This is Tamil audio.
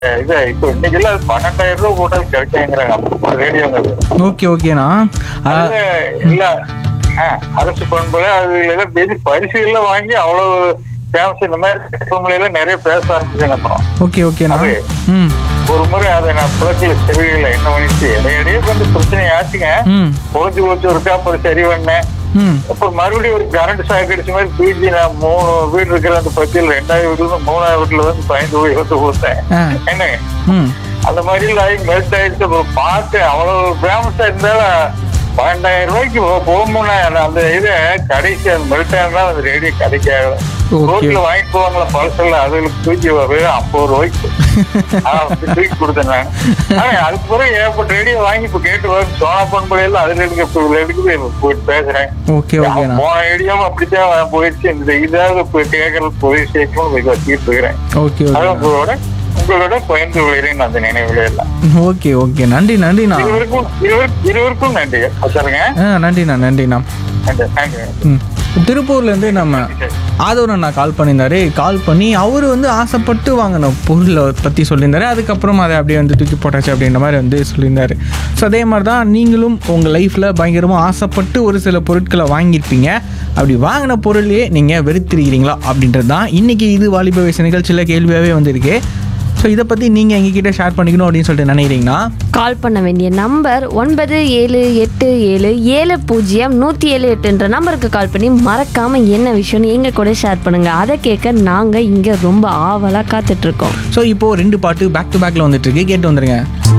இது இப்போ இன்னைக்கு எல்லாம் பன்னெண்டாயிரம் ரூபாய் கூட கிடைக்குங்கிறாங்க ரேடியோங்க ஓகே ஓகேண்ணா ஆ, அது இல்ல ஆ, அரசு பண்புல அது எல்லாம் பெரிய பரிசுகள்லாம் வாங்கி அவ்வளவு ஃபேமஸ் இந்த மாதிரி FM-ல எல்லாம் நிறைய பேச ஆரம்பிச்சாங்க அப்புறம் ஓகே ஓகேண்ணா அது. ம் ஒரு முறை அதை நான் புலத்துல செவிகளை என்ன பண்ணிச்சு இடையே வந்து பிரச்சனை ஆச்சுங்க ம் போச்சு போச்சு இருக்கா அப்புறம் சரி பண்ணேன் ம் அப்புறம் மறுபடியும் ஒரு கரண்ட் ஷாக் அடிச்ச மாதிரி பிஜி நான் மூணு வீடு இருக்கிற அந்த பத்தியில் ரெண்டாவது வீட்டுல இருந்து மூணாவது வீட்டுல வந்து பயந்து போய் வந்து கொடுத்தேன் ஆ என்னங்க ம் அந்த மாதிரி ஆகி மெல்ட் ஆயிடுச்சு அப்புறம் பார்த்து அவ்வளவு ஃபேமஸா இருந்தாலும் பன்னெண்டாயிரம் ரூபாய்க்கு போகும்போனா அந்த இதை கடைசி அந்த மெல்ட் ஆனா அந்த ரேடியோ கிடைக்காது Okay. ரோட்ல வாங்கிட்டு போவாங்களா பழசல்ல அதுகளுக்கு தூக்கி வெறும் ஐம்பது ரூபாய்க்கு ஆ, அப்படி தூக்கி கொடுத்தேன் நான் ஆனா அதுக்கு பிறகு ஏற்பட்ட ரேடியோ வாங்கி இப்ப கேட்டு வரும் சோனா பண்புல அதுல எடுக்க இப்ப எடுக்க போயிட்டு பேசுறேன் ஓகே ஓகேண்ணா போன ஐடியாவும் அப்படித்தான் போயிடுச்சு இந்த இதாவது இப்ப கேட்கறது போய் சேர்க்கணும் போய் வச்சுட்டு இருக்கிறேன் ஓகே அது ஓகேண்ணா உங்களோட உங்களோட பகிர்ந்து கொள்கிறேன் அந்த நினைவுல எல்லாம் ஓகே ஓகே நன்றி நன்றிண்ணா இருவருக்கும் இருவருக்கும் இருவருக்கும் நன்றி வச்சுருங்க ஆ நன்றிண்ணா நன்றிண்ணா நன்றி நன்றி ம் திருப்பூர்லேருந்து நம்ம ஆதவன் அண்ணா கால் பண்ணியிருந்தாரு கால் பண்ணி அவர் வந்து ஆசைப்பட்டு வாங்கின பொருளை பற்றி சொல்லியிருந்தாரு அதுக்கப்புறம் அதை அப்படியே வந்து தூக்கி போட்டாச்சு அப்படின்ற மாதிரி வந்து சொல்லியிருந்தாரு ஸோ அதே மாதிரி தான் நீங்களும் உங்கள் லைஃப்பில் பயங்கரமாக ஆசைப்பட்டு ஒரு சில பொருட்களை வாங்கியிருப்பீங்க அப்படி வாங்கின பொருளையே நீங்கள் வெறுத்திருக்கிறீங்களா அப்படின்றது தான் இன்றைக்கி இது வாலிப வயசு நிகழ்ச்சியில் கேள்வியாகவே வந்திருக்கு ஸோ இதை பற்றி நீங்கள் எங்ககிட்ட ஷேர் பண்ணிக்கணும் அப்படின்னு சொல்லிட்டு நினைக்கிறீங்கன்னா கால் பண்ண வேண்டிய நம்பர் ஒன்பது ஏழு எட்டு ஏழு ஏழு பூஜ்ஜியம் நூற்றி ஏழு எட்டுன்ற நம்பருக்கு கால் பண்ணி மறக்காமல் என்ன விஷயம்னு எங்கள் கூட ஷேர் பண்ணுங்கள் அதை கேட்க நாங்கள் இங்கே ரொம்ப ஆவலாக காத்துட்ருக்கோம் ஸோ இப்போது ரெண்டு பாட்டு பேக் டு பேக்கில் வந்துட்டு இருக்கு கேட்டு வந்துருங்க